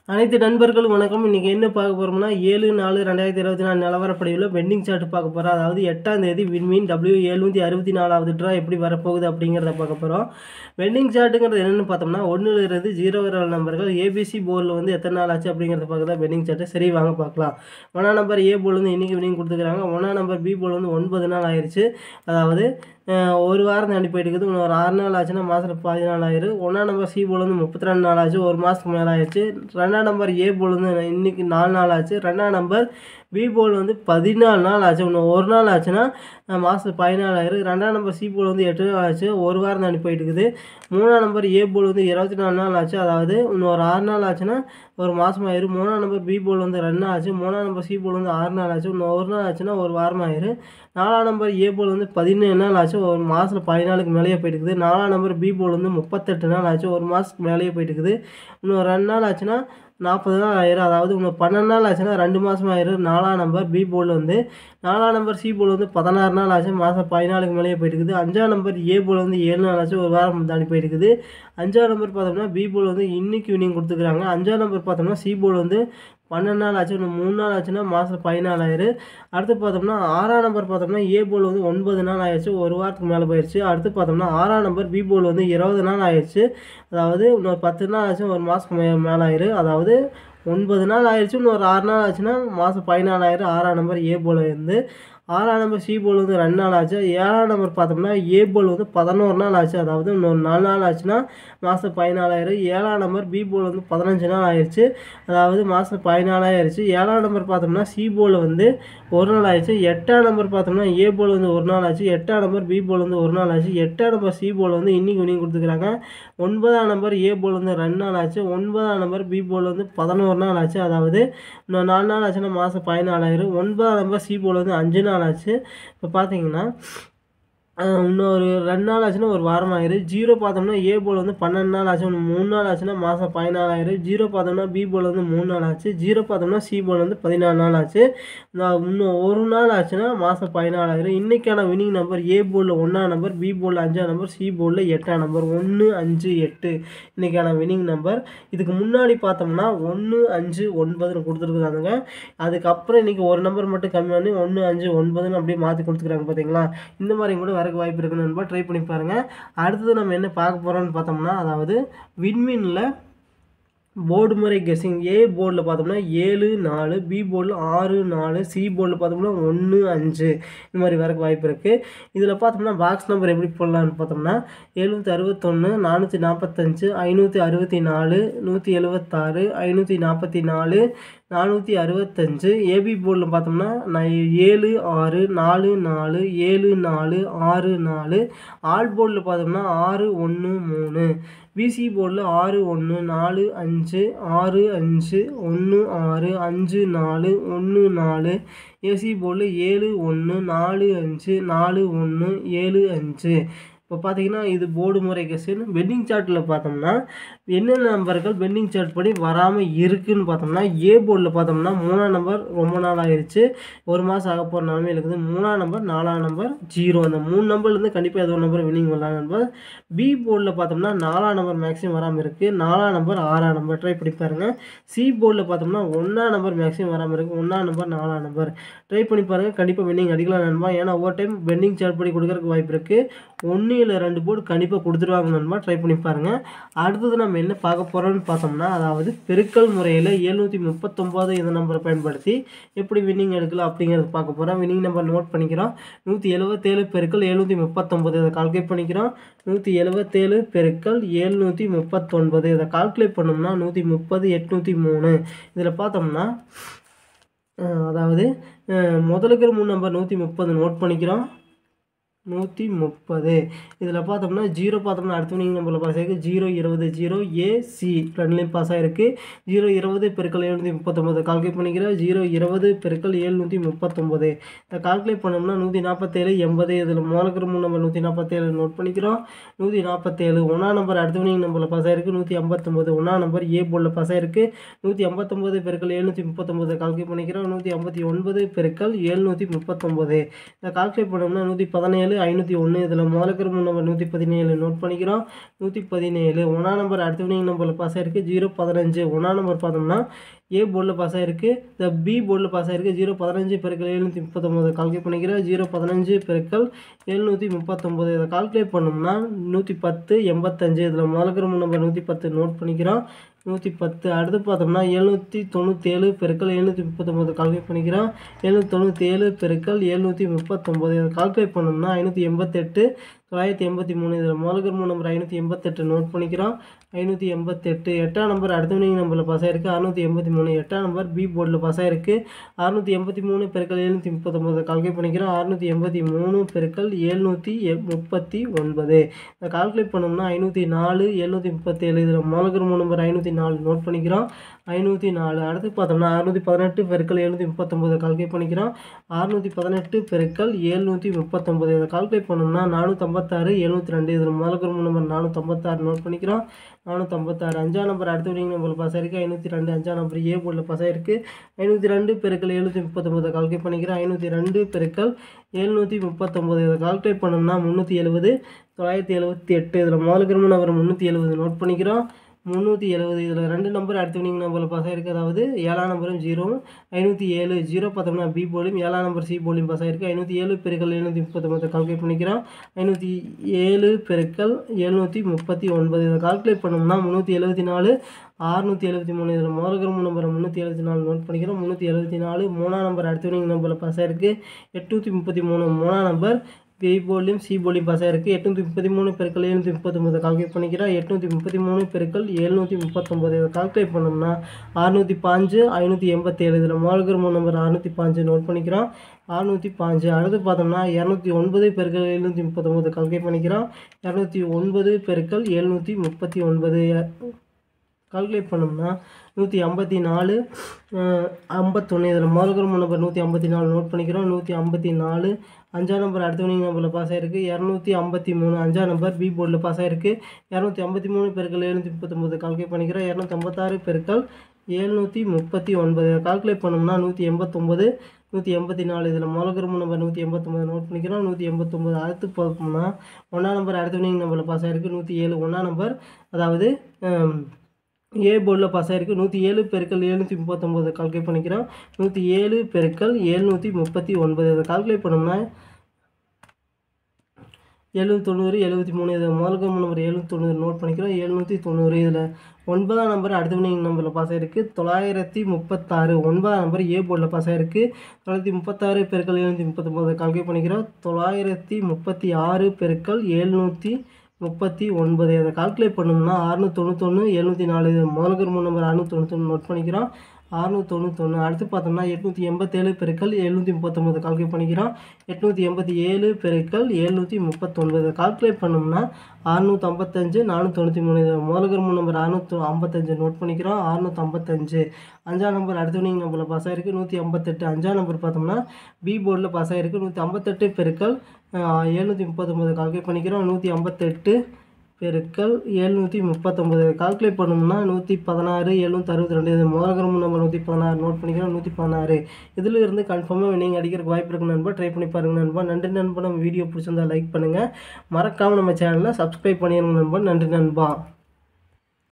அனைத்து நண்பர்களும் வணக்கம் இன்றைக்கி என்ன பார்க்க போகிறோம்னா ஏழு நாலு ரெண்டாயிரத்தி இருபத்தி நாலு நிலவரப்படியில் பெண்டிங் சார்ட் பார்க்க போகிறோம் அதாவது எட்டாம் தேதி விண்மீன் டபிள்யூ எழுநூற்றி அறுபத்தி நாலாவது ட்ரா எப்படி வரப்போகுது அப்படிங்கிறத பார்க்க போகிறோம் பெண்டிங் சார்ட்டுங்கிறது என்னென்னு பார்த்தோம்னா ஒன்றில் இருந்து ஜீரோ வர நம்பர்கள் ஏபிசி போர்டில் வந்து எத்தனை நாள் ஆச்சு அப்படிங்கிறத பார்க்க தான் பெண்டிங் சார்ட்டு சரி வாங்க பார்க்கலாம் ஒன்றா நம்பர் ஏ போர்டு வந்து இன்றைக்கி வினிங் கொடுத்துக்கிறாங்க ஒன்றா நம்பர் பி போர்டு வந்து ஒன்பது நாள் ஆயிடுச்சு அதாவது அஹ், ஒரு வாரம் தாண்டி போயிட்டு இருக்குது இன்னும் ஒரு ஆறு நாள் ஆச்சுன்னா மாதத்தில் பாதி நாள் ஆயிரும் ஒன்றாம் நம்பர் சி போல் வந்து முப்பத்தி ரெண்டு நாள் ஆச்சு ஒரு மாதத்துக்கு மேலே ஆயிடுச்சு ரெண்டாம் நம்பர் ஏ போல் வந்து இன்னைக்கு நாலு நாள் ஆச்சு ரெண்டாம் நம்பர் பி போல் வந்து பதினாலு நாள் ஆச்சு இன்னும் ஒரு நாள் ஆச்சுன்னா அஹ், மாதத்துக்கு பதினாலு ஆயிரும் ரெண்டாம் நம்பர் சி போல் வந்து எட்டு நாள் ஆச்சு ஒரு வாரம் தாண்டி போயிட்டு இருக்குது மூணாம் நம்பர் ஏ போல் வந்து இருபத்தி நாலு நாள் ஆச்சு அதாவது இன்னும் ஒரு ஆறு நாள் ஆச்சுன்னா ஒரு மாதம் ஆயிரும் மூணாம் நம்பர் பி போல் வந்து ரெண்டு நாள் ஆச்சு மூணாம் நம்பர் சி போல் வந்து ஆறு நாள் ஆச்சு இன்னும் ஒரு நாள் ஆச்சுன்னா ஒரு வாரம் ஆயிரும் நாலாம் நம்பர் ஏ போல் வந்து பதினேழு நாள் ஆச்சு ஒரு மாதத்தில் பதினாலுக்கு மேலேயே போயிட்டு இருக்குது நாலாம் நம்பர் பி போல் வந்து முப்பத்தெட்டு நாள் ஆச்சு ஒரு மாதத்துக்கு மேலேயே போயிட்டு இருக்குது இன்னும் ரெண்டு நாள் ஆச்சுன்னா நாற்பது நாள் ஆயிரும் அதாவது இன்னும் பன்னெண்டு நாள் ஆச்சுன்னா ரெண்டு மாதம் ஆயிரும் நாலாம் நம்பர் பி போல் வந்து நாலாம் நம்பர் சி போல் வந்து பதினாறு நாள் ஆச்சு மாதம் பதினாலுக்கு மேலேயே போயிட்டு இருக்குது அஞ்சாம் நம்பர் ஏ போல் வந்து ஏழு நாள் ஆச்சு ஒரு வாரம் தாண்டி போயிட்டு இருக்குது அஞ்சாம் நம்பர் பார்த்தோம்னா பி போல் வந்து இன்னைக்கு ஈவினிங் கொடுத்துக்கிறாங்க அஞ்சாம் நம்பர் பார்த்தோம்னா சி போல் வந்து பன்னெண்டு நாள் ஆச்சு இன்னும் மூணு நாள் ஆச்சுன்னா மாதம் பதினாலு ஆயிரும் அடுத்து பார்த்தோம்னா ஆறாம் நம்பர் பார்த்தோம்னா ஏ போல் வந்து ஒன்பது நாள் ஆயிடுச்சு ஒரு வாரத்துக்கு மேலே போயிடுச்சு அடுத்து பார்த்தோம்னா ஆறாம் நம்பர் பி போல் வந்து இருபது நாள் ஆயிடுச்சு அதாவது இன்னொரு பத்து நாள் ஆச்சு ஒரு மாதத்துக்கு மே மேலே ஆயிரும் அதாவது ஒன்பது நாள் ஆயிடுச்சு இன்னும் ஒரு ஆறு நாள் ஆச்சுன்னா மாதம் பதினாலாயிரம் ஆறாம் நம்பர் ஏ போல் இருந்து ஆறாம் நம்பர் சி போல் வந்து ரெண்டு நாள் ஆச்சு ஏழாம் நம்பர் பார்த்தோம்னா ஏ போல் வந்து பதினோரு நாள் ஆச்சு அதாவது இன்னொரு நாலு நாள் ஆச்சுன்னா மாதம் பதினாலாயிரம் ஏழாம் நம்பர் பி போல் வந்து பதினஞ்சு நாள் ஆயிடுச்சு அதாவது மாதம் பதினாலாயிருச்சு ஏழாம் நம்பர் பார்த்தோம்னா சி போல் வந்து ஒரு நாள் ஆயிடுச்சு எட்டாம் நம்பர் பார்த்தோம்னா ஏ போல் வந்து ஒரு நாள் ஆச்சு எட்டாம் நம்பர் பி போல் வந்து ஒரு நாள் ஆச்சு எட்டாம் நம்பர் சி போல் வந்து இன்னைக்கு இன்னைக்கு கொடுத்துக்கிறாங்க ஒன்பதாம் நம்பர் ஏ போல் வந்து ரெண்டு நாள் ஆச்சு ஒன்பதாம் நம்பர் பி போல் வந்து பதினோரு நாள் ஆச்சு அதாவது இன்னும் நாலு நாள் ஆச்சுன்னா மாதம் பதினாலாயிரம் ஒன்பதாம் நம்பர் சி போல் வந்து அஞ்சு நாள் ஆச்சு இப்போ பார்த்தீங்கன்னா ஆஹ் இன்னொரு ரெண்டு நாள் ஆச்சுன்னா ஒரு வாரம் ஆயிரும் ஜீரோ பார்த்தோம்னா ஏ போல் வந்து பன்னெண்டு நாள் ஆச்சு இன்னும் மூணு நாள் ஆச்சுன்னா மாதம் பதினாலாயிரம் ஜீரோ பார்த்தோம்னா பி போல் வந்து மூணு நாள் ஆச்சு ஜீரோ பார்த்தோம்னா சி போல் வந்து பதினாலு நாள் ஆச்சு நான் இன்னும் ஒரு நாள் ஆச்சுன்னா மாதம் பதினாலாயிரம் இன்றைக்கான வினிங் நம்பர் ஏ போர்டில் ஒன்றாம் நம்பர் பி போர்டில் அஞ்சாம் நம்பர் சி போர்டில் எட்டாம் நம்பர் ஒன்று அஞ்சு எட்டு இன்றைக்கான வினிங் நம்பர் இதுக்கு முன்னாடி பார்த்தோம்னா ஒன்று அஞ்சு ஒன்பதுன்னு கொடுத்துருக்குறாங்க அதுக்கப்புறம் இன்றைக்கி ஒரு நம்பர் மட்டும் கம்மி பண்ணி ஒன்று அஞ்சு ஒன்பதுன்னு அப்படியே மாற்றி கொடுத்துருக்காங்க பார்த்தீங்களா இந்த மாதிரி கூட வரக்கு வாய்ப்பு இருக்குன்னு நண்பா ட்ரை பண்ணி பாருங்கள் அடுத்தது நம்ம என்ன பார்க்க போகிறோம்னு பார்த்தோம்னா அதாவது விண்மீனில் போர்டு முறை கெஸ்ஸிங் ஏ போர்டில் பார்த்தோம்னா ஏழு நாலு பி போர்டில் ஆறு நாலு சி போர்டில் பார்த்தோம்னா ஒன்று அஞ்சு இந்த மாதிரி வரக்கு வாய்ப்பு இருக்குது இதில் பார்த்தோம்னா பாக்ஸ் நம்பர் எப்படி போடலான்னு பார்த்தோம்னா எழுநூற்றி அறுபத்தொன்று நானூற்றி நாற்பத்தஞ்சு ஐநூற்றி அறுபத்தி நாலு நூற்றி எழுபத்தாறு ஐநூற்றி நாற்பத்தி நாலு நானூற்றி அறுபத்தஞ்சு ஏபி போர்டில் பார்த்தோம்னா நான் ஏழு ஆறு நாலு நாலு ஏழு நாலு ஆறு நாலு ஆல் போர்டில் பார்த்தோம்னா ஆறு ஒன்று மூணு பிசி போர்டில் ஆறு ஒன்று நாலு அஞ்சு ஆறு அஞ்சு ஒன்று ஆறு அஞ்சு நாலு ஒன்று நாலு ஏசி போர்டில் ஏழு ஒன்று நாலு அஞ்சு நாலு ஒன்று ஏழு அஞ்சு இப்போ பார்த்தீங்கன்னா இது போர்டு முறை கெஸ்டின் பெண்டிங் சார்ட்டில் பார்த்தோம்னா என்னென்ன நம்பர்கள் பெண்டிங் சார்ட் படி வராமல் இருக்குன்னு பார்த்தோம்னா ஏ போர்டில் பார்த்தோம்னா மூணாம் நம்பர் ரொம்ப நாள் ஆயிடுச்சு ஒரு மாதம் ஆக போகிற நிலமையில் இருக்குது மூணாம் நம்பர் நாலாம் நம்பர் ஜீரோ அந்த மூணு நம்பர்லேருந்து கண்டிப்பாக ஏதோ ஒரு நம்பர் வினிங் வரலாம் நம்பர் பி போர்டில் பார்த்தோம்னா நாலாம் நம்பர் மேக்ஸிமம் வராமல் இருக்குது நாலாம் நம்பர் ஆறாம் நம்பர் ட்ரை பண்ணி பாருங்கள் சி போர்டில் பார்த்தோம்னா ஒன்றாம் நம்பர் மேக்ஸிமம் வராமல் இருக்குது ஒன்றாம் நம்பர் நாலாம் நம்பர் ட்ரை பண்ணி பாருங்கள் கண்டிப்பாக பெண்டிங் அடிக்கலாம் நண்பா ஏன்னா ஒவ்வொரு டைம் பெண்டிங் சார்ட் படி கொடுக்கறதுக்கு வாய்ப்பு இருக்குது ஒன்று இல்லை ரெண்டு போர்டு கண்டிப்பாக கொடுத்துருவாங்க நண்பா ட்ரை பண்ணி பாருங்கள் அடுத்தது நம்ம என்ன பார்க்க போகிறோம்னு பார்த்தோம்னா அதாவது பெருக்கல் முறையில் எழுநூற்றி முப்பத்தொம்போது இந்த நம்பரை பயன்படுத்தி எப்படி வின்னிங் எடுக்கலாம் அப்படிங்கிறது பார்க்க போகிறோம் வின்னிங் நம்பர் நோட் பண்ணிக்கிறோம் நூற்றி எழுபத்தேழு பெருக்கல் எழுநூற்றி முப்பத்தொம்போது இதை கால்குலேட் பண்ணிக்கிறோம் நூற்றி எழுபத்தேழு பெருக்கல் எழுநூற்றி முப்பத்தொன்பது இதை கால்குலேட் பண்ணோம்னா நூற்றி முப்பது எட்நூற்றி மூணு இதில் பார்த்தோம்னா அஹ் அதாவது அஹ் முதல்ல இருக்கிற மூணு நம்பர் நூற்றி முப்பது நோட் பண்ணிக்கிறோம் நூற்றி முப்பது இதில் பார்த்தோம்னா ஜீரோ பார்த்தோம்னா அடுத்த வினிங் நம்பரில் பாஸ் ஆகிருக்கு ஜீரோ இருபது ஜீரோ ஏசி ரெண்டுலேயும் பாஸ் ஆகிருக்கு ஜீரோ இருபது பெருக்கல் எழுநூற்றி முப்பத்தொம்பது கால்குலேட் பண்ணிக்கிறோம் ஜீரோ இருபது பெருக்கல் எழுநூற்றி முப்பத்தொம்பது இதை கால்குலேட் பண்ணோம்னா நூற்றி நாற்பத்தேழு எண்பது இதில் முதலுக்கிற மூணு நம்பர் நூற்றி நாற்பத்தேழு நோட் பண்ணிக்கிறோம் நூற்றி நாற்பத்தேழு ஒன்றாம் நம்பர் அடுத்த வினிங் நம்பரில் பாஸ் ஆகிருக்கு நூற்றி ஐம்பத்தொம்பது ஒன்றாம் நம்பர் ஏ போர்டில் பாஸ் ஆகிருக்கு நூற்றி ஐம்பத்தொம்பது பெருக்கல் எழுநூற்றி முப்பத்தொம்பது கால்குலேட் பண்ணிக்கிறோம் நூற்றி ஐம்பத்தி ஒன்பது பெருக்கல் எழுநூற்றி முப்பத்தொம்பது இதை கால்குலேட் பண்ணோம்னா நூற்றி பதினேழு ஏழு ஐநூற்றி ஒன்று இதில் முதலுக்கு மூணு நம்பர் நூற்றி பதினேழு நோட் பண்ணிக்கிறோம் நூற்றி பதினேழு ஒன்றா நம்பர் அடுத்த வினிங் நம்பரில் பாஸ் ஆயிருக்கு ஜீரோ பதினஞ்சு ஒன்றா நம்பர் பார்த்தோம்னா ஏ போர்டில் பாஸ் ஆயிருக்கு இந்த பி போர்டில் பாஸ் ஆயிருக்கு ஜீரோ பதினஞ்சு பெருக்கள் எழுநூற்றி முப்பத்தொம்போது கால்குலேட் பண்ணிக்கிறோம் ஜீரோ பதினஞ்சு பெருக்கள் எழுநூற்றி முப்பத்தொம்போது இதை கால்குலேட் பண்ணோம்னா நூற்றி பத்து எண்பத்தஞ்சு இதில் முதலுக்கு மூணு நம்பர் நூற்றி பத்து நோட் பண்ணிக்கிறோம் நூற்றி பத்து அடுத்து பார்த்தோம்னா எழுநூற்றி தொண்ணூற்றேழு பெருக்கள் எழுநூற்றி முப்பத்தொம்போது கால்குலேட் பண்ணிக்கிறோம் எழுநூற்றி தொண்ணூற்றேழு பெருக்கள் எழுநூற்றி முப்பத்தொம்போது இதை கால்குலேட் பண்ணோம்னா ஐநூற்றி எண்பத்தெட்டு தொள்ளாயிரத்தி எண்பத்தி மூணு இதில் முதலுக்கு மூணு நம்பர் ஐநூற்றி எண்பத்தெட்டு நோட் பண்ணிக்கிறோம் ஐநூற்றி எண்பத்தெட்டு எட்டாம் நம்பர் அடுத்த வினிங் நம்பரில் பாஸ் ஆயிருக்கு அறுநூற்றி எண்பத்தி மூணு எட்டாம் நம்பர் பி போர்டில் பாஸ் ஆயிருக்கு அறுநூற்றி எண்பத்தி மூணு பெருக்கள் எழுநூற்றி முப்பத்தொம்போது கால்குலேட் பண்ணிக்கிறோம் அறுநூற்றி எண்பத்தி மூணு பெருக்கள் எழுநூற்றி முப்பத்தி ஒன்பது இதை கால்குலேட் பண்ணோம்னா ஐநூற்றி நாலு எழுநூற்றி முப்பத்தேழு இதில் முதலுக்கு மூணு நம்பர் ஐநூற்றி நாலு நோட் பண்ணிக்கிறோம் ஐநூற்றி நாலு அடுத்து பார்த்தோம்னா அறுநூற்றி பதினெட்டு பெருக்கள் எழுநூற்றி முப்பத்தொம்போது கால்குலேட் பண்ணிக்கிறோம் அறுநூற்றி பதினெட்டு பெருக்கள் எழுநூற்றி முப்பத்தொம்போது இதை கால்குலேட் பண்ணோம்னா நானூற்றம்பத்தாறு எழுநூற்றி ரெண்டு இதில் முதலுக்கு மூணு நம்பர் நானூற்றம்பத்தாறு நோட் பண்ணிக்கிறோம் நானூற்றம்பத்தாறு அஞ்சாம் நம்பர் அடுத்த வினிங் நம்பரில் பாஸ் ஆயிருக்கு ஐநூற்றி ரெண்டு அஞ்சாம் நம்பர் ஏ போர்டில் பாஸ் ஆயிருக்கு ஐநூற்றி ரெண்டு பெருக்கள் எழுநூற்றி முப்பத்தொம்போது கால்குலேட் பண்ணிக்கிறேன் ஐநூற்றி ரெண்டு பெருக்கள் எழுநூற்றி முப்பத்தொம்போது இதை கால்குலேட் பண்ணோம்னா முந்நூற்றி எழுபது தொள்ளாயிரத்தி எழுபத்தி எட்டு இதில் முதலுக்கு மூணு நம்பர் முந்நூற்றி எழுபது நோட் பண்ணிக்கிறோம் முந்நூற்றி எழுபது இதில் ரெண்டு நம்பர் அடுத்த வினிங் நம்பரில் பாஸ் ஆயிருக்கு அதாவது ஏழாம் நம்பரும் ஜீரோவும் ஐநூற்றி ஏழு ஜீரோ பார்த்தோம்னா பி போலியும் ஏழாம் நம்பர் சி போலியும் பாஸ் ஆயிருக்கு ஐநூற்றி ஏழு பெருக்கள் எழுநூற்றி முப்பத்தொம்பது கால்குலேட் பண்ணிக்கிறோம் ஐநூற்றி ஏழு பெருக்கள் எழுநூற்றி முப்பத்தி ஒன்பது இதை கால்குலேட் பண்ணோம்னா முந்நூற்றி எழுபத்தி நாலு அறுநூற்றி எழுபத்தி மூணு இதில் முதல்கிற மூணு நம்பர் முந்நூற்றி எழுபத்தி நாலு நோட் பண்ணிக்கிறோம் முந்நூற்றி எழுபத்தி நாலு மூணாம் நம்பர் அடுத்த வினிங் நம்பரில் பாஸ் ஆயிருக்கு எட்நூற்றி முப்பத்தி மூணு மூணாம் நம்பர் பி போலியும் சி போலியும் பாஸ் ஆயிருக்கு எட்நூற்றி முப்பத்தி மூணு பெருக்கள் எழுநூற்றி முப்பத்தொம்பது கால்குலேட் பண்ணிக்கிறோம் எட்நூற்றி முப்பத்தி மூணு பெருக்கள் எழுநூற்றி முப்பத்தொம்பது இதை கால்குலேட் பண்ணோம்னா அறுநூற்றி பாஞ்சு ஐநூற்றி எண்பத்தேழு இதில் முதல்கிற மூணு நம்பர் அறுநூற்றி பாஞ்சு நோட் பண்ணிக்கிறோம் அறுநூற்றி பாஞ்சு அடுத்து பார்த்தோம்னா இரநூத்தி ஒன்பது பெருக்கள் எழுநூற்றி முப்பத்தொம்பது கால்குலேட் பண்ணிக்கிறோம் இரநூத்தி ஒன்பது பெருக்கள் எழுநூற்றி முப்பத்தி ஒன்பது கால்குலேட் பண்ணோம்னா நூற்றி ஐம்பத்தி நாலு ஐம்பத்தொன்று இதில் முதல்கிற மூணு நம்பர் நூற்றி ஐம்பத்தி நாலு நோட் பண்ணிக்கிறோம் நூற்றி ஐம்பத்தி நாலு அஞ்சாம் நம்பர் அடுத்த வினிங் நம்பரில் பாஸ் ஆயிருக்கு இரநூத்தி ஐம்பத்தி மூணு அஞ்சாம் நம்பர் பி போர்டில் பாஸ் ஆயிருக்கு இரநூத்தி ஐம்பத்தி மூணு பெருக்கள் எழுநூற்றி முப்பத்தொம்பது கால்குலேட் பண்ணிக்கிறோம் இரநூத்தி ஐம்பத்தாறு பெருக்கள் எழுநூற்றி முப்பத்தி ஒன்பது கால்குலேட் பண்ணோம்னா நூற்றி எண்பத்தொம்பது நூற்றி எண்பத்தி நாலு இதில் முதல்கிற நம்பர் நூற்றி எண்பத்தொம்பது நோட் பண்ணிக்கிறோம் நூற்றி எண்பத்தொம்பது அடுத்து பார்த்தோம்னா ஒன்றாம் நம்பர் அடுத்த வினிங் நம்பரில் பாஸ் ஆயிருக்கு நூற்றி ஏழு ஒன்றாம் நம்பர் அதாவது ஏ போர்டில் பாஸ் ஆயிருக்கு நூற்றி ஏழு பெருக்கள் எழுநூற்றி முப்பத்தொம்போது கால்குலேட் பண்ணிக்கிறோம் நூற்றி ஏழு பெருக்கள் எழுநூற்றி முப்பத்தி ஒன்பது இதை கால்குலேட் பண்ணோம்னா எழுநூற்றி தொண்ணூறு எழுபத்தி மூணு இதில் முதல்க நம்பர் எழுநூற்றி தொண்ணூறு நோட் பண்ணிக்கிறோம் எழுநூற்றி தொண்ணூறு இதில் ஒன்பதாம் நம்பர் அடுத்த வினிங் நம்பரில் பாஸ் ஆயிருக்கு தொள்ளாயிரத்தி முப்பத்தாறு ஒன்பதாம் நம்பர் ஏ போர்டில் பாஸ் ஆயிருக்கு தொள்ளாயிரத்தி முப்பத்தாறு பெருக்கள் எழுநூற்றி முப்பத்தொம்போது கால்குலேட் பண்ணிக்கிறோம் தொள்ளாயிரத்தி முப்பத்தி ஆறு பெருக்கள் எழுநூற்றி முப்பத்தி ஒன்பது அதை கால்குலேட் பண்ணோம்னா அறுநூற்றி தொண்ணூத்தொன்று எழுநூற்றி நாலு முதல்கர் மூணு நம்பர் அறுநூற்றி தொண்ணூத்தொன்று நோட் பண்ணிக்கிறோம் அறுநூற்றி தொண்ணூத்தொன்று அடுத்து பார்த்தோம்னா எட்நூற்றி எண்பத்தேழு பெருக்கள் எழுநூற்றி முப்பத்தொம்பது கால்குலேட் பண்ணிக்கிறோம் எட்நூற்றி எண்பத்தி ஏழு பெருக்கள் எழுநூற்றி முப்பத்தொன்பது கால்குலேட் பண்ணோம்னா அறுநூற்றி ஐம்பத்தஞ்சு நானூற்றி தொண்ணூற்றி மூணு முதல்கர் மூணு நம்பர் அறுநூற்றி ஐம்பத்தஞ்சு நோட் பண்ணிக்கிறோம் அறுநூற்றி ஐம்பத்தஞ்சு அஞ்சாம் நம்பர் அடுத்த வினிங் நம்பரில் பாஸ் ஆயிருக்கு நூற்றி ஐம்பத்தெட்டு அஞ்சாம் நம்பர் பார்த்தோம்னா பி போர்டில் பாஸ் ஆயிருக்கு நூற்றி ஐம்பத்தெட்டு பெருக்கள் எழுநூற்றி முப்பத்தொம்பது கால்குலேட் பண்ணிக்கிறோம் நூற்றி ஐம்பத்தெட்டு பெருக்கள் எழுநூற்றி முப்பத்தொம்பது கால்குலேட் பண்ணோம்னா நூற்றி பதினாறு எழுநூற்றி அறுபத்தி ரெண்டு இது முதல்கிரம நம்பர் நூற்றி பதினாறு நோட் பண்ணிக்கிறோம் நூற்றி பதினாறு இதில் இருந்து கன்ஃபார்மாக நீங்கள் அடிக்கிறதுக்கு வாய்ப்பு இருக்கு நண்பா ட்ரை பண்ணி பாருங்கள் நண்பா நன்றி நண்பா நம்ம வீடியோ பிடிச்சிருந்தா லைக் பண்ணுங்கள் மறக்காமல் நம்ம சேனலை சப்ஸ்கிரைப் பண்ணிடுங்க நண்பா நன்றி நண்பா